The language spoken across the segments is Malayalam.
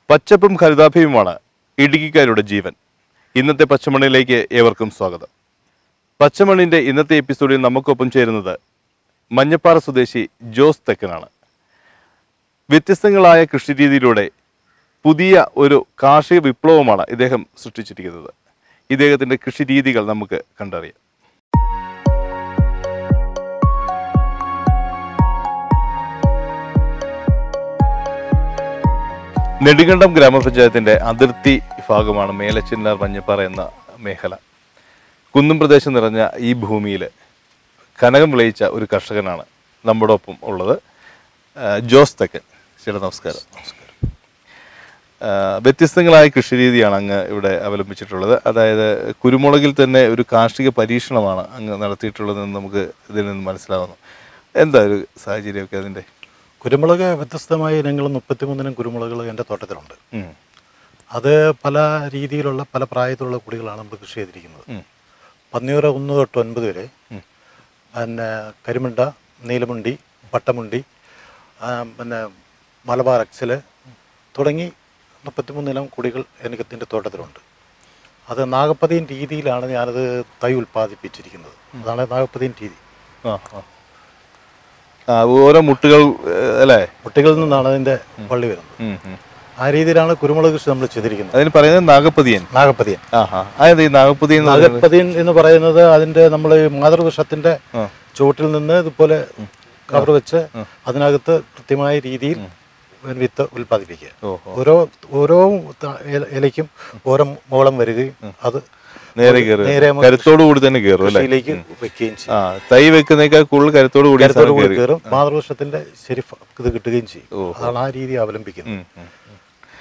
പച്ചപ്പും ഹരിതാഭയുമാണ് ഇടുക്കിക്കാരുടെ ജീവൻ ഇന്നത്തെ പച്ചമണ്ണിലേക്ക് ഏവർക്കും സ്വാഗതം പച്ചമണ്ണിന്റെ ഇന്നത്തെ എപ്പിസോഡിൽ നമുക്കൊപ്പം ചേരുന്നത് മഞ്ഞപ്പാറ സ്വദേശി ജോസ് തെക്കനാണ് വ്യത്യസ്തങ്ങളായ കൃഷിരീതിയിലൂടെ പുതിയ ഒരു കാർഷിക വിപ്ലവമാണ് ഇദ്ദേഹം സൃഷ്ടിച്ചിരിക്കുന്നത് ഇദ്ദേഹത്തിന്റെ കൃഷിരീതികൾ നമുക്ക് കണ്ടറിയാം നെടുങ്കണ്ടം ഗ്രാമപഞ്ചായത്തിന്റെ അതിർത്തി ഭാഗമാണ് മേലച്ചിന്നാർ മഞ്ഞപ്പാറ എന്ന മേഖല കുന്നും പ്രദേശം നിറഞ്ഞ ഈ ഭൂമിയിൽ കനകം വിളയിച്ച ഒരു കർഷകനാണ് നമ്മുടെ ഒപ്പം ഉള്ളത് ആ, ജോസ് തെക്കൻ ചേട്ടാ നമസ്കാരം ആ, വ്യത്യസ്തങ്ങളായ കൃഷിരീതിയാണ് അങ്ങ് ഇവിടെ അവലംബിച്ചിട്ടുള്ളത് അതായത് കുരുമുളകിൽ തന്നെ ഒരു കാർഷിക പരീക്ഷണമാണ് അങ്ങ് നടത്തിയിട്ടുള്ളതെന്ന് നമുക്ക് ഇതിൽ നിന്ന് മനസ്സിലാവുന്നു എന്താ ഒരു സാഹചര്യമൊക്കെ അതിൻ്റെ കുരുമുളക് വ്യത്യസ്തമായ ഇനങ്ങളും മുപ്പത്തിമൂന്നിനം കുരുമുളകുകൾ എൻ്റെ തോട്ടത്തിലുണ്ട് ഉം. അത് പല രീതിയിലുള്ള പല പ്രായത്തിലുള്ള കുടികളാണ് നമ്മൾ കൃഷി ചെയ്തിരിക്കുന്നത് ഉം. പന്നിയൂര ഒന്ന് തൊട്ട് ഒൻപത് വരെ പിന്നെ കരിമുണ്ട നീലമുണ്ടി പട്ടമുണ്ടി ആ, പിന്നെ മലബാർ എക്സല് തുടങ്ങി മുപ്പത്തിമൂന്നിനം കുടികൾ എനിക്ക് എൻ്റെ തോട്ടത്തിലുണ്ട് അത് നാഗപ്പതിയൻ രീതിയിലാണ് ഞാനത് തൈ ഉൽപ്പാദിപ്പിച്ചിരിക്കുന്നത് അതാണ് നാഗപ്പതിയൻ രീതി ആ ആ. ആ ഓരോ മുട്ടുകൾ ഏഹ്, അല്ലേ കുട്ടികളിൽ നിന്നാണ് അതിൻ്റെ വള്ളി വരുന്നത് ഉം, ഉം. ആ രീതിയിലാണ് കുരുമുളക് കൃഷി നമ്മൾ ചെയ്തിരിക്കുന്നത് അതിന് പറയുന്നത് നാഗപ്പതിയൻ നാഗപ്പതിയൻ ആഹാ അതായത് ഈ നാഗപ്പതിയൻ എന്ന് പറയുന്നത് നാഗപ്പതിയൻ എന്ന് പറയുന്നത് അതിന്റെ നമ്മൾ മാതൃവൃക്ഷത്തിന്റെ ആ. ചുവട്ടിൽ നിന്ന് ഇതുപോലെ കവർ വെച്ച് അതിനകത്ത് കൃത്യമായ രീതിയിൽ വിത്ത് ഉൽപ്പാദിപ്പിക്കുക ഓഹോ. ഓരോ ഓരോ ത- ഇല- ഇലയ്ക്കും ഓരോ മോളം വരികയും അത് നേരെ കയറും നേരെ നമുക്ക് കരുത്തോടു കൂടി തന്നെ കയറും അല്ലേ കൃഷിയിലേക്ക് വെക്കുകയും ചെയ്യും ആ തൈ വെക്കുന്നേക്കാൾ കൂടുതൽ കരുത്തോടു കൂടി കരുത്തോടു സാധനം കൂടി കയറി. കയറും മാതൃവൃക്ഷത്തിന്റെ ശരി ഫ- ഇത് കിട്ടുകയും ചെയ്യും ഓഹോ. അതാണ് ആ രീതി അവലംബിക്കുന്നത് ഉം, ഉം, ഉം.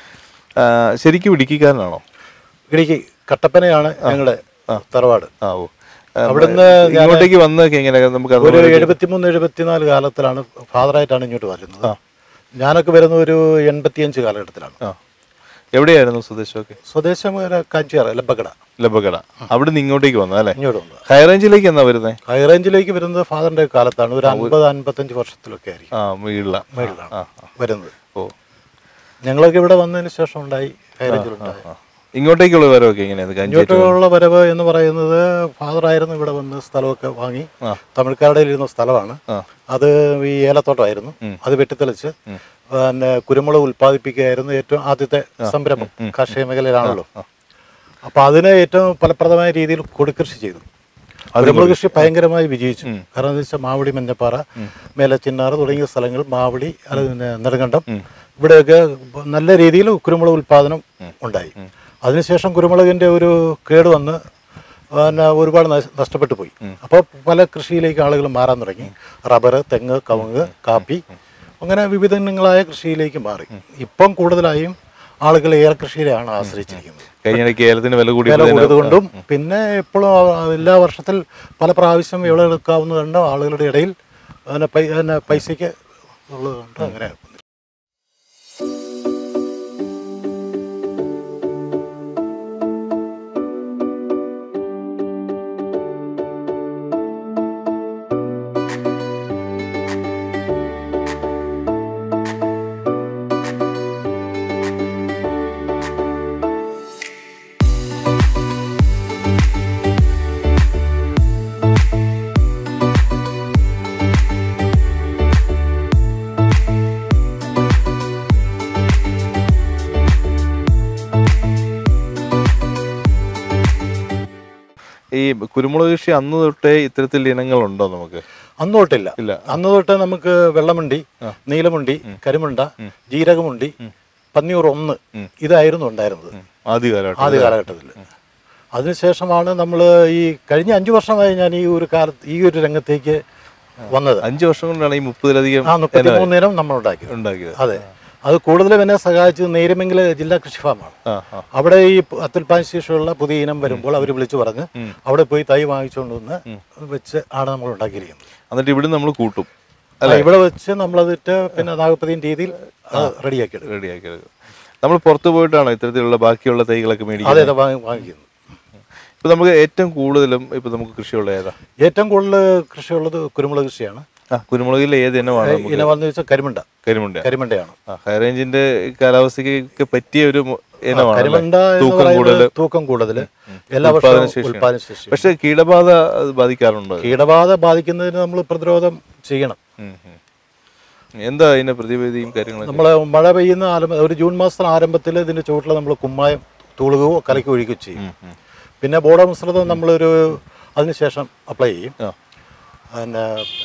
ആ, ശരിക്കും ഇടുക്കിക്കാരനാണോ ഇടയ്ക്ക് കട്ടപ്പനയാണ് ഞങ്ങളുടെ തറവാട് ആ ഓ ആ, അവിടുന്ന് ഇങ്ങോട്ടേക്ക് വന്നതൊക്കെ എങ്ങനെ നമുക്ക് ഒരു അതുപോലെ എഴുപത്തിമൂന്ന് എഴുപത്തിനാല് കാലത്തിലാണ് ഫാദറായിട്ടാണ് ഇങ്ങോട്ട് വരുന്നത് ഞാനൊക്കെ വരുന്നത് ഒരു എൺപത്തിയഞ്ച് കാലഘട്ടത്തിലാണ് ആ എവിടെയായിരുന്നു സ്വദേശമൊക്കെ സ്വദേശം ഒരു കാഞ്ചിയാറ് ലബക്കട ലബക്കട അവിടെ നിന്ന് ഇങ്ങോട്ടേക്ക് വന്നത് അല്ലേ ഇങ്ങോട്ട് വന്നത് ഹൈറേഞ്ചിലേക്ക് എന്നാ വരുന്നത് ഹൈ റേഞ്ചിലേക്ക് വരുന്നത് ഫാദറിന്റെ കാലത്താണ് ഒരു അൻപത് അൻപത്തഞ്ച് വർഷത്തിലൊക്കെ ആയിരിക്കും ആ വീട്ടില മേളിലാണ് ആ വരുന്നത് ഓ ഞങ്ങളൊക്കെ ഇവിടെ വന്നതിന് ശേഷം ഉണ്ടായി ഹൈ റേഞ്ചിലുണ്ടായി ആ. ഇങ്ങോട്ടേക്കുള്ള വരവൊക്കെ എങ്ങനെയാണ് കഞ്ചേറ്റ് ഇങ്ങോട്ടുള്ള വരവ് എന്ന് പറയുന്നത് ഫാദറായിരുന്നു ഇവിടെ വന്ന് സ്ഥലമൊക്കെ വാങ്ങി ആ. തമിഴ്ക്കാരുടെ ഇരുന്ന സ്ഥലമാണ് ആ. അത് ഈ ഏലത്തോട്ടമായിരുന്നു അത് വെട്ടിത്തെളിച്ച് പിന്നെ കുരുമുളക് ഉൽപ്പാദിപ്പിക്കുകയായിരുന്നു ഏറ്റവും ആദ്യത്തെ സംരംഭം കാർഷിക മേഖലയിലാണല്ലോ അപ്പൊ അതിന് ഏറ്റവും ഫലപ്രദമായ രീതിയിൽ കൊടിക്കൃഷി ചെയ്തു കുരുമുളക് കൃഷി ഭയങ്കരമായി വിജയിച്ചു കാരണം എന്താ വെച്ചാൽ മാവടി മഞ്ഞപ്പാറ മേലച്ചിന്നാറ് തുടങ്ങിയ സ്ഥലങ്ങൾ മാവടി അത് പിന്നെ നെടുങ്കണ്ടം ഇവിടെയൊക്കെ നല്ല രീതിയിൽ കുരുമുളക് ഉൽപ്പാദനം ഉണ്ടായി അതിനുശേഷം കുരുമുളകിന്റെ ഒരു കേട് വന്ന് പിന്നെ ഒരുപാട് നശ- നഷ്ടപ്പെട്ടു പോയി അപ്പോൾ പല കൃഷിയിലേക്ക് ആളുകൾ മാറാൻ തുടങ്ങി റബ്ബർ തെങ്ങ് കവുങ്ങ് കാപ്പി അങ്ങനെ വിവിധ ഇനങ്ങളായ കൃഷിയിലേക്ക് മാറി ഇപ്പം കൂടുതലായും ആളുകൾ ഏലകൃഷിയിലാണ് ആശ്രയിച്ചിരിക്കുന്നത് കഴിഞ്ഞിടയ്ക്ക് ഏലത്തിന് വില കൂടി വില കൂടിയതുകൊണ്ടും പിന്നെ എപ്പോഴും എല്ലാ വർഷത്തിൽ പല പ്രാവശ്യം വിളവെടുക്കാവുന്നതുകൊണ്ട് ആളുകളുടെ ഇടയിൽ പിന്നെ പൈ- പിന്നെ പൈസയ്ക്ക് ഉള്ളതുകൊണ്ട് അങ്ങനെ ഈ കുരുമുളക് കൃഷി അന്ന് തൊട്ടേ ഇത്തരത്തിൽ ഇനങ്ങളുണ്ടോ നമുക്ക് അന്ന് തൊട്ടില്ല ഇല്ല അന്ന് തൊട്ട് നമുക്ക് വെള്ളമുണ്ടി നീലമുണ്ടി കരിമുണ്ട ജീരകമുണ്ടി പന്നിയൂർ ഒന്ന് ഇതായിരുന്നു ഉണ്ടായിരുന്നത് ആദ്യ കാലഘട്ടം ആദ്യ കാലഘട്ടത്തിൽ അതിനുശേഷമാണ് നമ്മൾ ഈ കഴിഞ്ഞ അഞ്ചു വർഷമായി ഞാൻ ഈ ഒരു കാലത്ത് ഈ ഒരു രംഗത്തേക്ക് വന്നത് അഞ്ചു വർഷം കൊണ്ടാണ് ഈ മുപ്പതിലധികം ആ മുപ്പത്തി മൂന്നിനം നമ്മൾ ഉണ്ടാക്കിയത് ഉണ്ടാക്കിയത് അതെ അത് കൂടുതലും എന്നെ സഹായിച്ചത് നേരമെങ്കിൽ ജില്ലാ കൃഷി ഫാമാണ് ആ ആ അവിടെ ഈ അത്യുൽപാദന ശേഷിയുള്ള പുതിയ ഇനം വരുമ്പോൾ അവർ വിളിച്ചു പറഞ്ഞ് അവിടെ പോയി തൈ വാങ്ങിച്ചുകൊണ്ട് വന്ന് വെച്ച് ആണ് നമ്മൾ ഉണ്ടാക്കിയിരിക്കുന്നത് എന്നിട്ട് ഇവിടെ നമ്മൾ കൂട്ടും ആ, ഇവിടെ വെച്ച് നമ്മളതിട്ട് പിന്നെ നാഗപ്പതിയും രീതിയിൽ റെഡിയാക്കി എടുക്കും റെഡിയാക്കിയത് നമ്മൾ പുറത്ത് പോയിട്ടാണോ ഇത്തരത്തിലുള്ള ബാക്കിയുള്ള തൈകളൊക്കെ അതെ മേടിക്കുന്നത് അതെ വാങ്ങി- വാങ്ങിക്കുന്നു ഇപ്പൊ നമുക്ക് ഏറ്റവും കൂടുതലും ഇപ്പൊ നമുക്ക് കൃഷിയുള്ള ഏതാ ഏറ്റവും കൂടുതൽ കൃഷിയുള്ളത് കുരുമുളക് കൃഷിയാണ് ആ കുരുമുളകിൽ ഏത് ഇനമാണ് നമുക്ക് ഇനമാണെന്ന് വെച്ചാൽ കരിമണ്ട കരിമുണ്ട കരിമണ്ടയാണ് ആ ഹൈ റേഞ്ചിന്റെ കാലാവസ്ഥയ്ക്ക് പറ്റിയ ഒരു മു- ഇനമാണ് കരിമണ്ട എന്ന് തൂക്കം പറയുന്നത് കൂടുതൽ തൂക്കം കൂടുതൽ എല്ലാ വർഷവും ഉൽപാദന ശേഷി പക്ഷെ കീടബാധ അത് ബാധിക്കാറുണ്ടോ കീടബാധ ബാധിക്കുന്നതിന് നമ്മൾ പ്രതിരോധം ചെയ്യണം ഉം, ഉം. എന്താ അതിന്റെ പ്രതിവിധിയും കാര്യങ്ങളും നമ്മൾ മഴ പെയ്യുന്ന ആരംഭ ഒരു ജൂൺ മാസത്തിന് ആരംഭത്തിൽ ഇതിന്റെ ചുവട്ടിൽ നമ്മൾ കുമ്മായം തൂളുകയോ കലക്കി ഒഴിക്കുകയോ ചെയ്യും പിന്നെ ബോഡമിശ്രിതം നമ്മളൊരു അതിനുശേഷം അപ്ലൈ ചെയ്യും ആ. പിന്നെ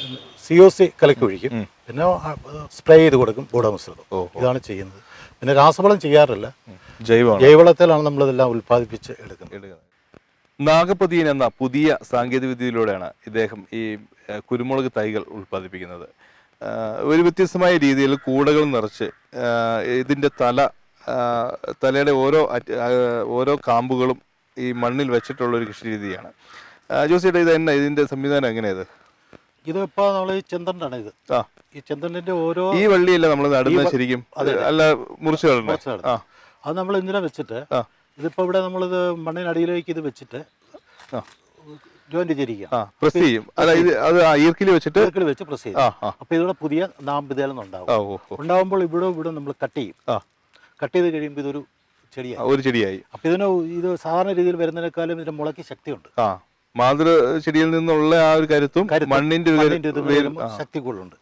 സി ഒ സി കലക്കി ഒഴിക്കും പിന്നെ സ്പ്രേ ചെയ്ത് കൊടുക്കും ബോഡമിശ്രിതം ഇതാണ് ചെയ്യുന്നത് പിന്നെ രാസവളം ചെയ്യാറില്ല ജൈവമാണ് ജൈവവളത്തിലാണ് നമ്മളിതെല്ലാം ഉൽപ്പാദിപ്പിച്ച് എടുക്കുന്നത് എടുക്കുന്നത് നാഗപതിയൻ എന്ന പുതിയ സാങ്കേതിക വിദ്യയിലൂടെയാണ് ഇദ്ദേഹം ഈ ഏഹ്, കുരുമുളക് തൈകൾ ഉൽപ്പാദിപ്പിക്കുന്നത് ആഹ്, ഒരു വ്യത്യസ്തമായ രീതിയിൽ കൂടകൾ നിറച്ച് ആഹ്, ഇതിന്റെ തല ആഹ്, തലയുടെ ഓരോ അറ്റ്- ആഹ്, ഓരോ കാമ്പുകളും ഈ മണ്ണിൽ വെച്ചിട്ടുള്ള ഒരു കൃഷി രീതിയാണ് ആഹ്, ജോസിയുടെ ഇത് എന്നാ ഇതിന്റെ സംവിധാനം എങ്ങനെയത് ഇതിപ്പോൾ നമ്മൾ ഈ ചെന്തണ്ടാണ് ഇത് ആ ഈ ചെന്തണ്ടിന്റെ ഓരോ ഈ വള്ളിയല്ല നമ്മൾ നടുന്നത് ശരിക്കും അല്ല മുറിച്ച് കളഞ്ഞ കുറച്ച് നടണം. ആ അത് നമ്മൾ ഇന്നലെ വെച്ചിട്ട് ആ. ഇതിപ്പോ ഇവിടെ നമ്മളിത് മണ്ണിനടിയിലേക്ക് ഇത് വെച്ചിട്ട് ആ. ജോയിന്റ് ചെയ്തിരിക്കുക ആ പ്രസ് ചെയ്യും അല്ല ഇത് അത് ആ ഈർക്കിൽ വെച്ചിട്ട് സർക്കിൾ വെച്ച് പ്രസ് ചെയ്യും ആ ആ അപ്പൊ ഇതിവിടെ പുതിയ നാമ്പിതേലം ഉണ്ടാവും ആ ഓ ഓ ഉണ്ടാവുമ്പോൾ ഇവിടെ ഇവിടെ നമ്മൾ കട്ട് ചെയ്യും ആ കട്ട് ചെയ്ത് കഴിയുമ്പോൾ ഇതൊരു ആ, ചെടിയാണ് ഒരു ചെടിയായി അപ്പൊ ഇതിന് ഇത് സാധാരണ രീതിയിൽ വരുന്നതിനേക്കാളും ഇതിന്റെ മുളയ്ക്ക് ശക്തിയുണ്ട് ആ മാതൃ ചെടിയിൽ നിന്നുള്ള ആ ഒരു കരുത്തും കരുത്ത് മണ്ണിന്റെ ഒരു മണ്ണിന്റെ ഇത് വേരും വരുമ്പോൾ ശക്തി കൂടുതലുണ്ട്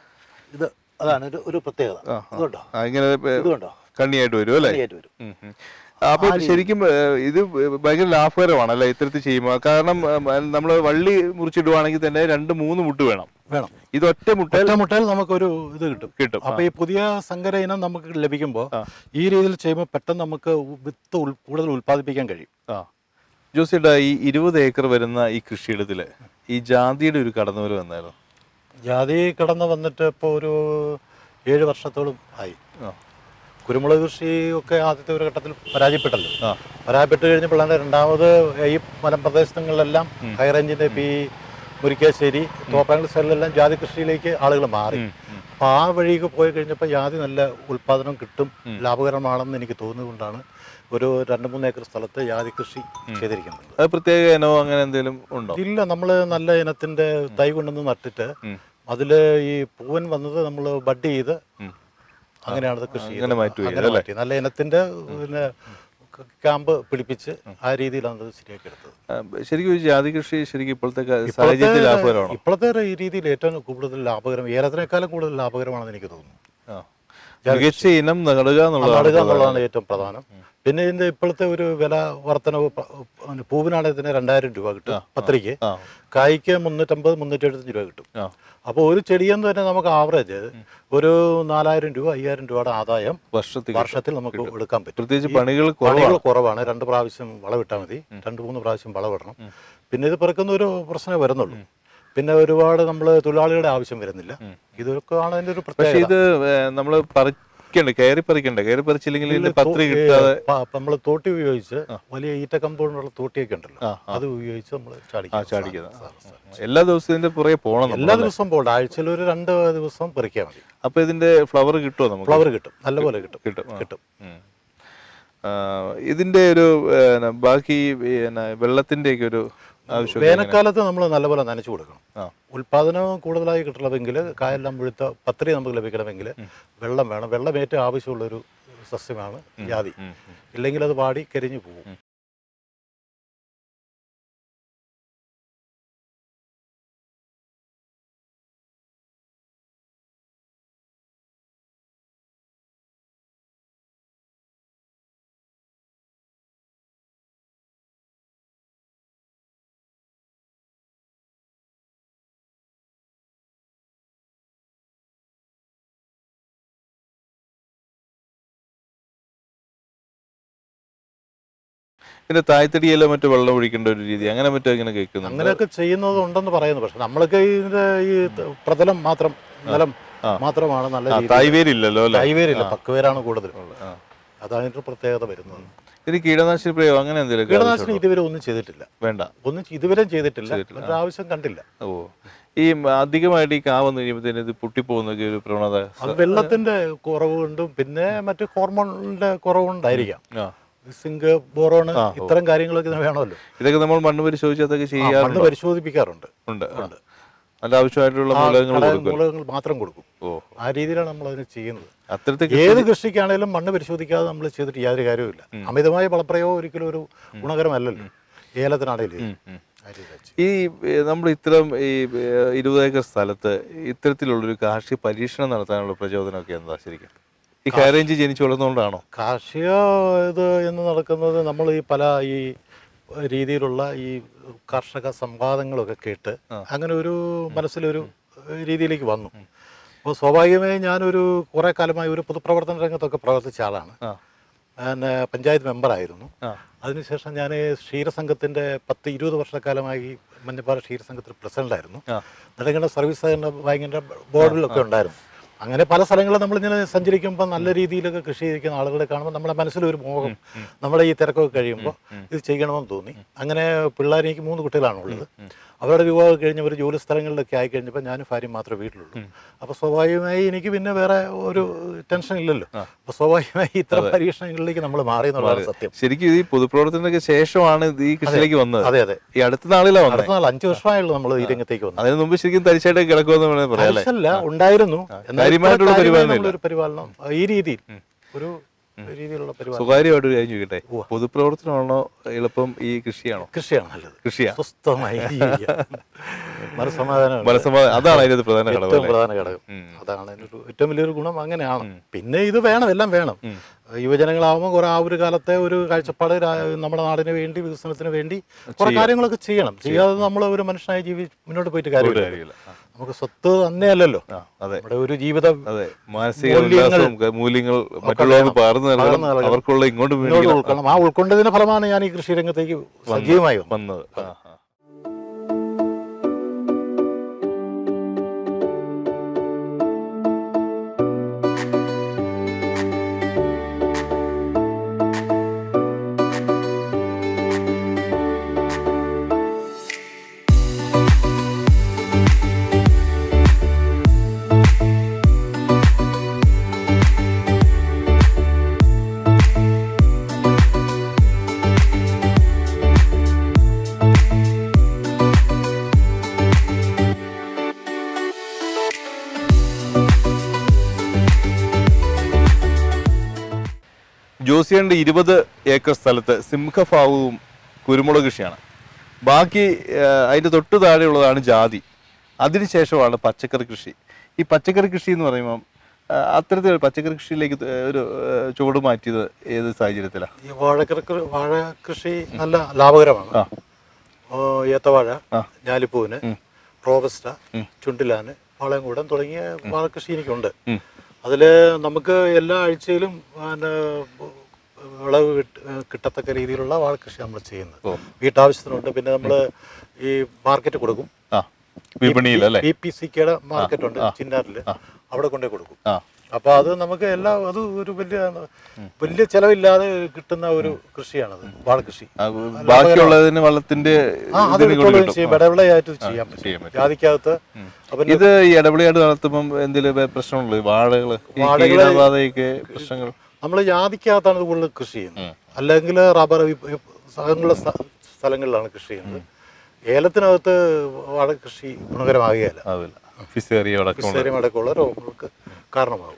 ഇത് അതാണ് ഒരു ഒരു പ്രത്യേകത ഇതുണ്ടോ ആ, ഇങ്ങനെ ഏ, ഇത് കണ്ടോ കണ്ണിയായിട്ട് വരും അല്ലേ കണ്ണിയായിട്ട് വരും ഉം, ഉം. അപ്പൊ ശരിക്കും ഏ, ഇത് ഭയങ്കര ലാഭകരമാണ് അല്ലെ ഇത്തരത്തിൽ ചെയ്യുമ്പോൾ കാരണം നമ്മൾ വള്ളി മുറിച്ചിടുവാണെങ്കിൽ തന്നെ രണ്ട് മൂന്ന് മുട്ട് വേണം വേണം ഇത് ഒറ്റ മുട്ടയിൽ ഒറ്റ മുട്ടയിൽ നമുക്കൊരു ഇത് കിട്ടും കിട്ടും അപ്പൊ ഈ പുതിയ സങ്കര ഇനം നമുക്ക് ലഭിക്കുമ്പോൾ ഈ രീതിയിൽ ചെയ്യുമ്പോൾ പെട്ടെന്ന് നമുക്ക് വിത്ത് ഉൽ- കൂടുതൽ ഉൽപ്പാദിപ്പിക്കാൻ കഴിയും ആ ജോസിയുടെ ഈ ഇരുപത് ഏക്കർ വരുന്ന ഈ കൃഷിയിടത്തില് ഈ ജാതിയുടെ ഒരു കടന്നുവരവ് വന്നായിരുന്നു ജാതി കടന്ന് വന്നിട്ട് ഇപ്പോൾ ഒരു ഏഴ് വർഷത്തോളം ആയി ആ. കുരുമുളക് കൃഷി ഒക്കെ ആദ്യത്തെ ഒരു ഘട്ടത്തിൽ പരാജയപ്പെട്ടല്ലോ ആ. പരാജയപ്പെട്ട് കഴിഞ്ഞപ്പോഴാണ് രണ്ടാമത് ഈ മലമ്പ്രദേശങ്ങളിലെല്ലാം ഹൈ റേഞ്ചിന്റെ ഇപ്പം ഈ മുരിക്കാശ്ശേരി തോപ്രാങ്കുള സൈഡിലെല്ലാം ജാതി കൃഷിയിലേക്ക് ആളുകൾ മാറി അപ്പോൾ ആ വഴിക്ക് പോയി കഴിഞ്ഞപ്പോൾ ജാതി നല്ല ഉൽപ്പാദനം കിട്ടും ലാഭകരമാണെന്ന് എനിക്ക് തോന്നുന്നതുകൊണ്ടാണ് ഒരു രണ്ട് മൂന്ന് ഏക്കർ സ്ഥലത്ത് ജാതി കൃഷി ചെയ്തിരിക്കുന്നത് അത് പ്രത്യേക ഇനമോ അങ്ങനെ എന്തെങ്കിലും ഉണ്ടോ ഇല്ല നമ്മൾ നല്ല ഇനത്തിന്റെ തൈ കൊണ്ടുവന്ന് നട്ടിട്ട് ഉം. അതില് ഈ പൂവൻ വന്നത് നമ്മൾ ബഡ് ചെയ്ത് ഉം. അങ്ങനെയാണ് അത് കൃഷി അങ്ങനെ ചെയ്തത്. മാറ്റുകയും അങ്ങനെ മാറ്റി നല്ല ഇനത്തിന്റെ പിന്നെ ക്യാമ്പ് പിടിപ്പിച്ച് ആ രീതിയിലാണ് അത് ശരിയാക്കി എടുത്തത് ആ, ശരിക്കും ഈ ജാതി കൃഷി ശരിക്കും ഇപ്പോഴത്തെ ക- സാഹചര്യത്തിൽ ലാഭകരമാണോ ഇപ്പോഴത്തെ ഈ രീതിയിൽ ഏറ്റവും കൂടുതൽ ലാഭകരം ഏലത്തിനേക്കാളും കൂടുതൽ ലാഭകരമാണെന്ന് എനിക്ക് തോന്നുന്നു ആ. മികച്ച ഇനം നടുക എന്നുള്ളതാണ് നടുക എന്നുള്ളതാണ് ഏറ്റവും പ്രധാനം പിന്നെ ഇതിന്റെ ഇപ്പോഴത്തെ ഒരു വില വർധനവ് പ- പിന്നെ പൂവിനാണെങ്കിൽ ഇതിന് രണ്ടായിരം രൂപ കിട്ടും പത്രിക്ക് ആ കായ്ക്ക് മുന്നൂറ്റമ്പത് മുന്നൂറ്റി എഴുപത്തഞ്ച് രൂപ കിട്ടും ആ അപ്പോൾ ഒരു ചെടിയെന്ന് തന്നെ നമുക്ക് ആവറേജ് ഒരു നാലായിരം രൂപ അയ്യായിരം രൂപയുടെ ആദായം വർഷത്തിൽ വർഷത്തിൽ നമുക്ക് എടുക്കാൻ പറ്റും പ്രത്യേകിച്ച് പണികൾ കുറവാണ് പണികൾ കുറവാണ് രണ്ട് പ്രാവശ്യം വളവിട്ടാൽ മതി രണ്ട് മൂന്ന് പ്രാവശ്യം വളവിടണം പിന്നെ ഇത് പെറുക്കുന്ന ഒരു പ്രശ്നമേ വരുന്നുള്ളൂ പിന്നെ ഒരുപാട് നമ്മൾ തൊഴിലാളികളുടെ ആവശ്യം വരുന്നില്ല ഇതൊക്കെ ആണ് അതിന്റെ ഒരു പക്ഷെ പ്രത്യേകത ഇത് നമ്മൾ പറിക്കണ്ടേ കയറി പറിക്കണ്ടേ കയറി പറിച്ചില്ലെങ്കിൽ ഇതിന്റെ പത്രി കിട്ടാതെ നമ്മൾ തോട്ടി ഉപയോഗിച്ച് വലിയ ഈറ്റ കമ്പൗണ്ടുള്ള തോട്ടിയൊക്കെ ഉണ്ടല്ലോ ആ, അത് ഉപയോഗിച്ച് നമ്മൾ ആ ചാടിക്കും ചാടിക്കുന്നത് എല്ലാ ദിവസവും ഇതിന്റെ പുറകെ പോകണം നമ്മൾ എല്ലാ ദിവസവും പോകണ്ട ആഴ്ചയിൽ ഒരു രണ്ട് ദിവസം പറിക്കാൻ മതി അപ്പൊ ഇതിന്റെ ഫ്ലവർ കിട്ടുമോ നമുക്ക് ഫ്ലവർ കിട്ടും നല്ലപോലെ കിട്ടും കിട്ടും ആ. കിട്ടും ഉം. ആ, ഇതിന്റെ ഒരു പിന്നെ, ബാക്കി പിന്നെ വെള്ളത്തിന്റെ ഒക്കെ ഒരു ആവശ്യം വേനൽക്കാലത്ത് നമ്മൾ നല്ലപോലെ നനച്ചു കൊടുക്കണം ആ. ഉൽപാദനം കൂടുതലായി കിട്ടണമെങ്കിൽ കായെല്ലാം മുഴുത്ത പത്രി നമുക്ക് ലഭിക്കണമെങ്കിൽ വെള്ളം വേണം വെള്ളം ഏറ്റവും ആവശ്യമുള്ളൊരു സസ്യമാണ് ജാതി ഇല്ലെങ്കിൽ അത് വാടി കരിഞ്ഞു പോകും പിന്നെ തായ്തടിയെല്ലാം മറ്റു വെള്ളം ഒഴിക്കേണ്ട ഒരു രീതി അങ്ങനെ മറ്റോ ഇങ്ങനെ കേൾക്കുന്നുണ്ട് അങ്ങനെയൊക്കെ ചെയ്യുന്നത് ഉണ്ടെന്ന് പറയുന്നു പക്ഷെ നമ്മളൊക്കെ ഇതിന്റെ ഈ ത- പ്രതലം മാത്രം നിലം ആ. മാത്രമാണ് നല്ല ആ രീതിയിൽ തായ്വേരില്ലല്ലോ അല്ലേ കൈവേരില്ല പക്കുവേരാണ് കൂടുതൽ ആ. അതാണ് ഇതിന്റെ പ്രത്യേകത വരുന്നത് ഇതിന് കീടനാശിനി പ്രയോഗം അങ്ങനെ എന്തെങ്കിലും കീടനാശിനി ഇതുവരെ ഒന്നും ചെയ്തിട്ടില്ല വേണ്ട ഒന്നും ചെ- ഇതുവരെ ചെയ്തിട്ടില്ല ഒരു ആവശ്യം കണ്ടില്ല ഓ ഈ അധികമായിട്ട് ഈ കാ വന്നു കഴിയുമ്പോഴത്തേന് ഇത് പൊട്ടിപ്പോകുന്നൊക്കെ ഒരു പ്രവണത അത് വെള്ളത്തിന്റെ കുറവ് കൊണ്ടും പിന്നെ മറ്റു ഹോർമോണിന്റെ കുറവ് കൊണ്ടായിരിക്കാം ആ സിങ്ക് ബോറോൺ ഇത്തരം കാര്യങ്ങളൊക്കെ ഇതിന് വേണമല്ലോ ഇതൊക്കെ നമ്മൾ മണ്ണ് പരിശോധിച്ച് അതൊക്കെ ആ, ചെയ്യാറുണ്ട് മണ്ണ് പരിശോധിപ്പിക്കാറുണ്ട് ഉണ്ട് ആ. അതിന്റെ ആവശ്യമായിട്ടുള്ള ആ മൂലകങ്ങൾ ഘടക കൊടുക്കും മൂലകങ്ങൾ മാത്രം കൊടുക്കും ഓ ആ രീതിയിലാണ് നമ്മൾ അതിന് ചെയ്യുന്നത് അത്തരത്തിൽ ഏത് കൃഷിക്കാണേലും മണ്ണ് പരിശോധിക്കാതെ നമ്മൾ ചെയ്തിട്ട് യാതൊരു കാര്യവുമില്ല അമിതമായ വളപ്രയോഗം ഒരിക്കലും ഒരു ഗുണകരമല്ലല്ലോ ഏലത്തിനാണേലും ഉം. ആ രീതിയിലാ ചെയ്യുന്നത്. ഈ നമ്മൾ ഇത്തരം ഈ ഏഹ്, ഇരുപത് ഏക്കർ സ്ഥലത്ത് ഇത്തരത്തിലുള്ളൊരു കാർഷിക പരീക്ഷണം നടത്താനുള്ള പ്രചോദനമൊക്കെ എന്താ ശരിക്കും ഈ ഹൈറേഞ്ച് ജനിച്ചു വളർന്നുകൊണ്ടാണോ കാർഷിക ഇത് എന്ന് നടക്കുന്നത് നമ്മൾ ഈ പല ഈ രീതിയിലുള്ള ഈ കർഷക സംവാദങ്ങളൊക്കെ കേട്ട് അങ്ങനെ ഒരു മനസ്സിലൊരു രീതിയിലേക്ക് വന്നു അപ്പോൾ സ്വാഭാവികമായും ഞാനൊരു കുറേ കാലമായി ഒരു പൊതുപ്രവർത്തന രംഗത്തൊക്കെ പ്രവർത്തിച്ച ആളാണ് ആ ഞാൻ പഞ്ചായത്ത് മെമ്പറായിരുന്നു ആ അതിനുശേഷം ഞാൻ ക്ഷീരസംഘത്തിൻ്റെ പത്ത് ഇരുപത് വർഷക്കാലമായി മഞ്ഞപ്പാറ ക്ഷീരസംഘത്തിൽ പ്രസിഡൻ്റായിരുന്നു ആ. നെടുങ്കണ്ട സർവീസ് സഹകരണ ബാങ്കിൻ്റെ ബോർഡിലൊക്കെ ഉണ്ടായിരുന്നു അങ്ങനെ പല സ്ഥലങ്ങളും നമ്മളിങ്ങനെ സഞ്ചരിക്കുമ്പോൾ നല്ല രീതിയിലൊക്കെ കൃഷി ചെയ്തിരിക്കുന്ന ആളുകളെ കാണുമ്പോൾ നമ്മുടെ മനസ്സിലൊരു മോഹം നമ്മുടെ ഈ തിരക്കൊക്കെ കഴിയുമ്പോൾ ഇത് ചെയ്യണമെന്ന് തോന്നി അങ്ങനെ പിള്ളേർ എനിക്ക് മൂന്ന് കുട്ടികളാണുള്ളത് അവരുടെ വിവാഹം കഴിഞ്ഞ് ഒരു ജോലി സ്ഥലങ്ങളിലൊക്കെ ആയി കഴിഞ്ഞപ്പോൾ ഞാനും ഭാര്യയും മാത്രമേ വീട്ടിലുള്ളൂ അപ്പോൾ സ്വാഭാവികമായി എനിക്ക് പിന്നെ വേറെ ഒരു ടെൻഷൻ ഇല്ലല്ലോ അപ്പോൾ സ്വാഭാവികമായി ഇത്തരം പരീക്ഷണങ്ങളിലേക്ക് നമ്മൾ മാറി എന്നുള്ളതാണ് സത്യം ശരിക്കും ഈ പൊതുപ്രവർത്തനങ്ങൾക്ക് ശേഷമാണ് ഇത് ഈ കൃഷിയിലേക്ക് വന്നത് അതെ അതെ ഈ അടുത്ത നാളിലാണ് വന്നത് അടുത്ത നാൾ അഞ്ച് വർഷമായുള്ളൂ നമ്മൾ ഈ രംഗത്തേക്ക് വന്നത് അതിന് മുമ്പ് ശരിക്കും തരിച്ചായിട്ട് കിടക്കുമെന്ന് വേണമെങ്കിൽ പറയാം അല്ലേ അല്ല ഉണ്ടായിരുന്നു എന്നാൽ കാര്യമായിട്ടുള്ള ഇപ്പോൾ കാര്യമായി പരിപാലനം നമ്മളൊരു പരിപാലനം ഈ രീതിയിൽ ഒരു രീതിയിലുള്ള പരിപാലനം സ്വകാര്യമായിട്ട് ഒരു കാര്യം ചോദിക്കട്ടെ പൊതുപ്രവർത്തനമാണോ എളുപ്പം ഈ കൃഷിയാണോ കൃഷിയാണ് നല്ലത് കൃഷിയാ സ്വസ്ഥമായി ജീവിക്കാം. മനസ്സമാധാനം മനസ്സമാധാനം അതാണ് അതിനകത്ത് പ്രധാന ഘടകം ഏറ്റവും അല്ലേ? പ്രധാന ഘടകം അതാണ് അതിനൊരു ഏറ്റവും വലിയൊരു ഗുണം അങ്ങനെയാണ് പിന്നെ ഇത് വേണം എല്ലാം വേണം യുവജനങ്ങളാവുമ്പോൾ കുറെ ആ ഒരു കാലത്തെ ഒരു കാഴ്ചപ്പാട് രാ- നമ്മുടെ നാടിന് വേണ്ടി വികസനത്തിന് വേണ്ടി കുറെ കാര്യങ്ങളൊക്കെ ചെയ്യണം ചെയ്യാതെ നമ്മൾ ഒരു മനുഷ്യനായി ജീവി മുന്നോട്ട് പോയിട്ട് കാര്യമില്ല കാര്യമില്ല. ആ. നമുക്ക് സ്വത്ത് തന്നെയല്ലല്ലോ ആ, അതെ നമ്മുടെ ഒരു ജീവിതം അതെ മാനസിക മൂല്യങ്ങൾ ഉല്ലാസവും മൂല്യങ്ങൾ മറ്റുള്ളവർക്ക് പകർന്നു നൽകണം പകർന്നു നൽകണം. അവർക്കുള്ള ഇങ്ങോട്ട് മുന്നോട്ട് മേടിക്കണം ഉൾക്കൊള്ളണം ആ ഉൾക്കൊണ്ടതിന്റെ ഫലമാണ് ഞാൻ ഈ കൃഷി രംഗത്തേക്ക് സജീവമായി വന്നത് വന്നത് ആ, ആ. ജോസിയന്റെ ഇരുപത് ഏക്കർ സ്ഥലത്ത് സിംഹഭാവവും കുരുമുളക് കൃഷിയാണ് ബാക്കി ആ, അതിന്റെ തൊട്ടു താഴെയുള്ളതാണ് ജാതി അതിനുശേഷമാണ് പച്ചക്കറി കൃഷി ഈ പച്ചക്കറി കൃഷി എന്ന് പറയുമ്പം ആ, അത്തരത്തിൽ പച്ചക്കറി കൃഷിയിലേക്ക് ത- ഒരു ആ, ചുവട് മാറ്റിയത് ഏത് സാഹചര്യത്തിലാണ് ഈ വാഴക്കൃ വാഴ കൃഷി നല്ല ലാഭകരമാണ് ആ. ഓ, ഏത്തവാഴ ആ. ഞാലിപ്പൂവിന് റോബസ്റ്റ ചുണ്ടിലാന് പാളയംകൂടം തുടങ്ങിയ വാഴക്കൃഷി എനിക്കുണ്ട് ഉം. അതിൽ നമുക്ക് എല്ലാ ആഴ്ചയിലും പിന്നെ വിളവ് കിട്ട- കിട്ടത്തക്ക രീതിയിലുള്ള വാഴക്കൃഷി നമ്മൾ ചെയ്യുന്നത് ഓ. വീട്ടാവശ്യത്തിനുണ്ട് പിന്നെ നമ്മൾ ഈ മാർക്കറ്റ് കൊടുക്കും ആ വിപണിയിൽ അല്ലേ ബി പി സി കെയുടെ മാർക്കറ്റ് ഉണ്ട് ചിന്നാറിൽ അവിടെ കൊണ്ടേ കൊടുക്കും ആ അപ്പൊ അത് നമുക്ക് എല്ലാ അത് ഒരു വലിയ വലിയ ചെലവില്ലാതെ കിട്ടുന്ന ഒരു കൃഷിയാണത് വാഴകൃഷി ആ, ബാക്കിയുള്ളതിന് വെള്ളത്തിന്റെ ആ അത് ഇതിന് കൂടി എടുത്തോളുകയും കിട്ടും ചെയ്യും ഇടവിളയായിട്ട് ചെയ്യാൻ ചെയ്യാൻ പറ്റും പറ്റും. ജാതിക്കകത്ത് അപ്പൊ ഇത് ഈ ഇടപെടിയായിട്ട് നടത്തുമ്പം എന്തെങ്കിലും പ്രശ്നമുള്ളൂ വാഴകള് ഈ വാഴകള് കീടബാധയൊക്കെ പ്രശ്നങ്ങൾ നമ്മൾ ജാതിക്കകത്താണ് ഇത് കൂടുതൽ കൃഷി ചെയ്യുന്നത് അല്ലെങ്കിൽ റബ്ബർ അങ്ങനെയുള്ള സ്ഥ- സ്ഥലങ്ങളിലാണ് കൃഷി ചെയ്യുന്നത് ഏലത്തിനകത്ത് വാഴ കൃഷി ഗുണകരമാകുകയല്ല ആവില്ല ഫിസേറിയ അടക്കം വിസ്തരം അടക്കമുള്ള രോഗങ്ങൾക്ക് കാരണമാകും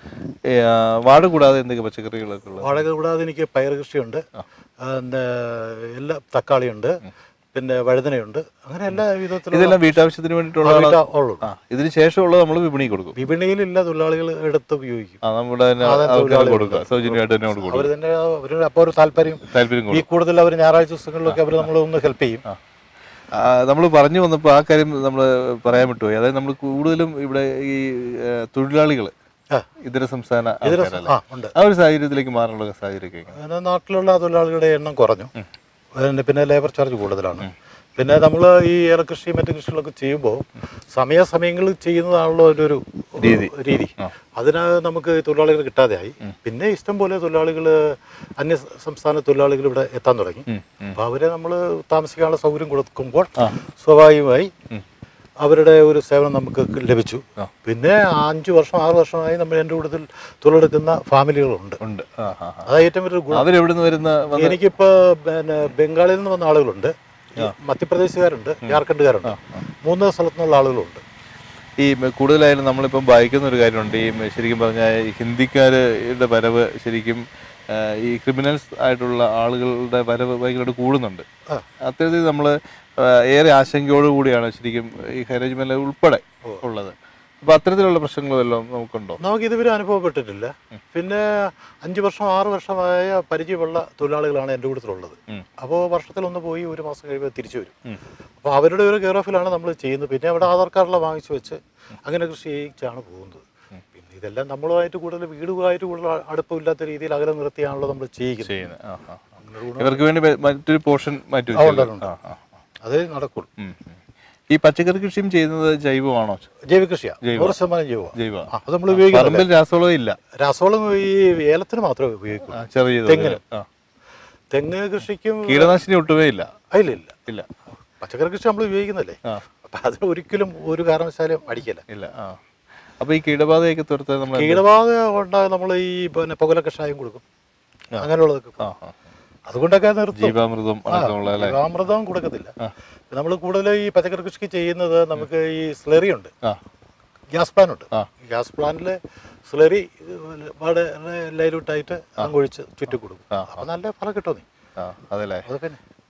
വാഴ കൂടാതെ എന്തൊക്കെ പച്ചക്കറികളൊക്കെ ഉള്ളത് വാഴ കൂടാതെ എനിക്ക് പയർ കൃഷിയുണ്ട് പിന്നെ എല്ലാ തക്കാളിയുണ്ട് പിന്നെ വഴുതനയുണ്ട് അങ്ങനെ എല്ലാ വിധത്തിലുള്ള ഇതെല്ലാം വീട്ടാവശ്യത്തിന് വേണ്ടിയിട്ടുള്ളതാണ് വീട്ടാ- ഉള്ളൂ ആ ഇതിന് ശേഷമുള്ളത് നമ്മൾ വിപണി കൊടുക്കും വിപണിയിലില്ല തൊഴിലാളികൾ എടുത്ത് ഉപയോഗിക്കും ആ നമ്മുടെ തന്നെ അതെ, അവർക്ക് തൊഴിലാളികൾ കൊടുക്കുക സൗജന്യമായിട്ട് തന്നെ കൊടുക്കും അവർ തന്നെ അവരുടെ അപ്പോൾ ഒരു താല്പര്യം താല്പര്യം ഈ കൊടുക്കും കൂടുതൽ അവർ ഞായറാഴ്ച ദിവസങ്ങളിലൊക്കെ അവർ നമ്മളെ ഒന്ന് ഹെൽപ്പ് ചെയ്യും നമ്മൾ പറഞ്ഞു വന്നപ്പോൾ ആ കാര്യം നമ്മൾ പറയാൻ വിട്ടുപോയി അതായത് നമ്മൾ കൂടുതലും ഇവിടെ ഈ തൊഴിലാളികൾ ആ. ഇതര സംസ്ഥാന ഇതര ആൾക്കാരല്ലേ? ആ ഉണ്ട് ആ ഒരു സാഹചര്യത്തിലേക്ക് മാറാനുള്ള സാഹചര്യമൊക്കെ എങ്ങനെ? അങ്ങനെ നാട്ടിലുള്ള തൊഴിലാളികളുടെ എണ്ണം കുറഞ്ഞു പിന്നെ പിന്നെ ലേബർ ചാർജ് കൂടുതലാണ് പിന്നെ നമ്മൾ ഈ ഏലകൃഷി മറ്റു കൃഷികളൊക്കെ ചെയ്യുമ്പോൾ സമയാസമയങ്ങളിൽ ചെയ്യുന്നതാണല്ലോ അതിൻ്റെ ഒരു രീതി. രീതി അതിന് നമുക്ക് തൊഴിലാളികൾ കിട്ടാതെയായി പിന്നെ ഇഷ്ടം പോലെ തൊഴിലാളികൾ അന്യ സംസ്ഥാന തൊഴിലാളികൾ ഇവിടെ എത്താൻ തുടങ്ങി ഉം, ഉം. അപ്പോൾ അവരെ നമ്മൾ താമസിക്കാനുള്ള സൗകര്യം കൊടുക്കുമ്പോൾ സ്വാഭാവികമായി അവരുടെ ഒരു സേവനം നമുക്ക് ലഭിച്ചു പിന്നെ അഞ്ചു വർഷം ആറ് വർഷമായി നമ്മൾ എൻ്റെ കൂടുതൽ തൊഴിലെടുക്കുന്ന ഫാമിലികളുണ്ട് ഉണ്ട് ആ ആ ആ. അതാണ് ഏറ്റവും വലിയൊരു ഗുണം അവരെവിടുന്ന് വരുന്ന വന്ന് എനിക്കിപ്പോ പിന്നെ ബംഗാളിൽ നിന്ന് വന്ന ആളുകളുണ്ട് ഈ മധ്യപ്രദേശുകാരുണ്ട് ജാർഖണ്ഡുകാരുണ്ട് മൂന്ന് സ്ഥലത്തു നിന്നുള്ള ആളുകളുണ്ട് ഈ മ- കൂടുതലായാലും നമ്മളിപ്പം വായിക്കുന്ന ഒരു കാര്യമുണ്ട് ഈ മ- ശരിക്കും പറഞ്ഞാൽ ഈ ഹിന്ദിക്കാരുടെ വരവ് ശരിക്കും ആ, ഈ ക്രിമിനൽസ് ആയിട്ടുള്ള ആളുകളുടെ വരവ് ഭയങ്കരമായിട്ട് കൂടുന്നുണ്ട് ആ. അത്തരത്തിൽ നമ്മൾ ഏറെ ആശങ്കയോട് കൂടിയാണ് ശരിക്കും ഈ ഹൈറേജ് മേല ഉൾപ്പെടെ ഉള്ളത് അപ്പൊ അത്തരത്തിലുള്ള പ്രശ്നങ്ങൾ വല്ലതും നമുക്കുണ്ടോ നമുക്ക് ഇതുവരെ അനുഭവപ്പെട്ടിട്ടില്ല പിന്നെ അഞ്ച് വർഷം ആറ് വർഷമായ പരിചയമുള്ള തൊഴിലാളികളാണ് എൻ്റെ കൂട്ടത്തിലുള്ളത് ഉം. അപ്പോൾ വർഷത്തിലൊന്ന് പോയി ഒരു മാസം കഴിയുമ്പോൾ തിരിച്ചു വരും ഉം. അപ്പോൾ അവരുടെ ഒരു കെയർ ഓഫിലാണ് നമ്മൾ ചെയ്യുന്നത് പിന്നെ അവിടെ ആധാർ കാർഡെല്ലാം വാങ്ങിച്ചു വെച്ച് അങ്ങനെ കൃഷി ചെയ്യിച്ചാണ് പോകുന്നത് പിന്നെ ഇതെല്ലാം നമ്മളുമായിട്ട് കൂടുതൽ വീടുമായിട്ട് കൂടുതൽ അടുപ്പമില്ലാത്ത രീതിയിൽ അകലെ നിർത്തിയാണല്ലോ നമ്മൾ ചെയ്യിക്കുന്നത് ചെയ്യുന്നത് ആ, ആ, ആ. ഇവർക്ക് വേണ്ടി വെ- മറ്റൊരു പോർഷൻ മാറ്റി ഉണ്ട്, വെച്ചല്ലോ. ഉണ്ട്. ആ, ആ, ആ. അതേ നടക്കുള്ളൂ ഉം, ഉം. ഈ പച്ചക്കറി കൃഷിയും ചെയ്യുന്നത് ജൈവമാണോ ജൈവ കൃഷിയാണ് ജൈവം. നൂറ് ശതമാനം ജൈവ ജൈവ അത് നമ്മൾ ഉപയോഗിക്കുന്നത് പറമ്പിൽ രാസവളം ഇല്ല രാസവളം ഈ ഏലത്തിന് മാത്രമേ ഉപയോഗിക്കൂ ആ, ചെറിയ തോതിൽ. തെങ്ങിന്. ആ. തെങ്ങ് കൃഷിക്കും കീടനാശിനി ഒട്ടുമേ ഇല്ല അതിലില്ല ഇല്ല പച്ചക്കറി കൃഷി നമ്മൾ ഉപയോഗിക്കുന്നല്ലേ ആ അപ്പം അതിന് ഒരിക്കലും ഒരു കാരണവശാലും അടിക്കില്ല ഇല്ല ആ അപ്പൊ ഈ കീടബാധയൊക്കെ തുരത്താൻ നമ്മൾ കീടബാധ ഉണ്ടാകും നമ്മൾ ഈ പിന്നെ പുകല കഷായം കൊടുക്കും അങ്ങനെയുള്ളതൊക്കെ ആ കൊടുക്കും. ആ അതുകൊണ്ടൊക്കെ നിർത്തും ജീവാമൃതം അടക്കമുള്ള അല്ലേ ജീവാമൃതം കൊടുക്കത്തില്ല നമ്മൾ കൂടുതൽ ഈ പച്ചക്കറി കൃഷിക്ക് ചെയ്യുന്നത് നമുക്ക് ഈ സ്ലറി ഉണ്ട് ആ ഗ്യാസ് പ്ലാൻ ഉണ്ട് ആ. ഗ്യാസ് പ്ലാന്റിൽ സ്ലറി വളരെ ലൈലൂട്ടായിട്ട് അങ്ങൊഴിച്ച് ചുറ്റി കൊടുക്കും ആ, അപ്പം നല്ല ഫലം കിട്ടും നീ ആ അതല്ലേ അതൊക്കെ